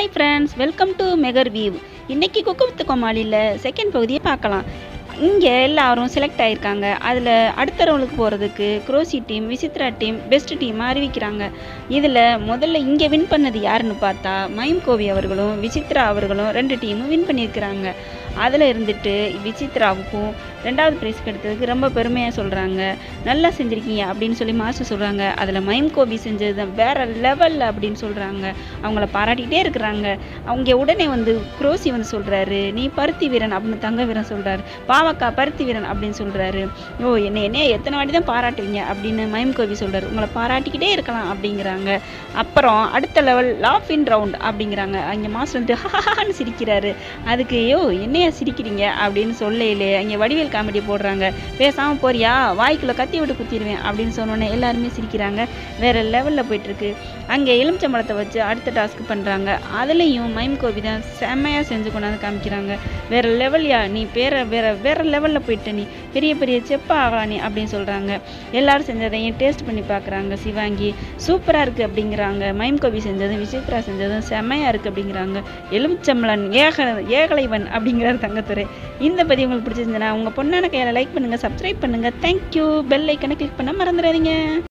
hi friends welcome to மெகர் view இன்னைக்கு Cooku with கோமாளியில் second பகுதியை பார்க்கலாம் இங்கே எல்லாரும் செலக்ட் ஆகியிருக்காங்க அதில் அடுத்த ரவுண்டுக்கு போகிறதுக்கு குரோசி team Vichithra team best team அறிவிக்கிறாங்க இதில் முதல்ல இங்கே வின் பண்ணது யாருன்னு பார்த்தா மயம் கோவி அவர்களும் விசித்ரா அவர்களும் ரெண்டு டீமும் வின் பண்ணியிருக்கிறாங்க அதில் இருந்துட்டு விசித்ராவுக்கும் ரெண்டாவது ப்ரைஸ் கிடைத்ததுக்கு ரொம்ப பெருமையாக சொல்கிறாங்க நல்லா செஞ்சுருக்கீங்க அப்படின்னு சொல்லி மாஸ்டர் சொல்கிறாங்க அதில் மயம் கோபி செஞ்சது வேற லெவலில் அப்படின்னு சொல்கிறாங்க அவங்கள பாராட்டிகிட்டே இருக்கிறாங்க அவங்க உடனே வந்து குரோசி வந்து சொல்கிறாரு நீ பருத்தி வீரன் அப்படின்னு தங்க வீரன் சொல்கிறாரு பாவக்கா பருத்தி வீரன் அப்படின்னு சொல்கிறாரு ஓ என்ன என்ன எத்தனை வாட்டி தான் பாராட்டுவீங்க அப்படின்னு மயம் கோபி சொல்கிறாரு உங்களை பாராட்டிக்கிட்டே இருக்கலாம் அப்படிங்கிறாங்க அப்புறம் அடுத்த லெவல் லாஃப் இன் ரவுண்ட் அப்படிங்கிறாங்க அங்கே மாஸ்டர் வந்து ஹஹான்னு சிரிக்கிறாரு அதுக்கு ஐயோ என்னையா சிரிக்கிறீங்க அப்படின்னு சொல்லையிலே அங்கே வடிவேல் காமெடி போடுறாங்க பேசாமல் போறியா வாய்க்குள்ளே கத்தி விட்டு குத்திடுவேன் அப்படின்னு சொன்னோன்னே எல்லாருமே சிரிக்கிறாங்க வேற லெவலில் போயிட்டுருக்கு அங்கே எலுமிச்சம்பழத்தை வச்சு அடுத்த டாஸ்க் பண்ணுறாங்க அதுலேயும் மைம் கோபி தான் செம்மையாக செஞ்சு கொண்டாந்து காமிக்கிறாங்க வேற லெவல்யா நீ வேற வேற வேற லெவலில் போயிட்ட நீ பெரிய பெரிய செப்பா ஆகலாம் நீ அப்படின்னு சொல்கிறாங்க எல்லாரும் செஞ்சதையும் டேஸ்ட் பண்ணி பார்க்குறாங்க சிவாங்கி சூப்பராக இருக்குது அப்படிங்கிறாங்க மைம் கோபி செஞ்சதும் விசித்ரா செஞ்சதும் செம்மையாக இருக்குது அப்படிங்கிறாங்க எலுமிச்சம்பழன் ஏக ஏகலைவன் அப்படிங்கிறார் தங்கத்துறை இந்த பதிவு உங்களுக்கு பிடிச்சிருந்ததுன்னா உங்கள் பொண்ணான கையால் லைக் பண்ணுங்கள் சப்ஸ்கிரைப் பண்ணுங்கள் தேங்க்யூ பெல் ஐக்கனை கிளிக் பண்ண மறந்துடாதீங்க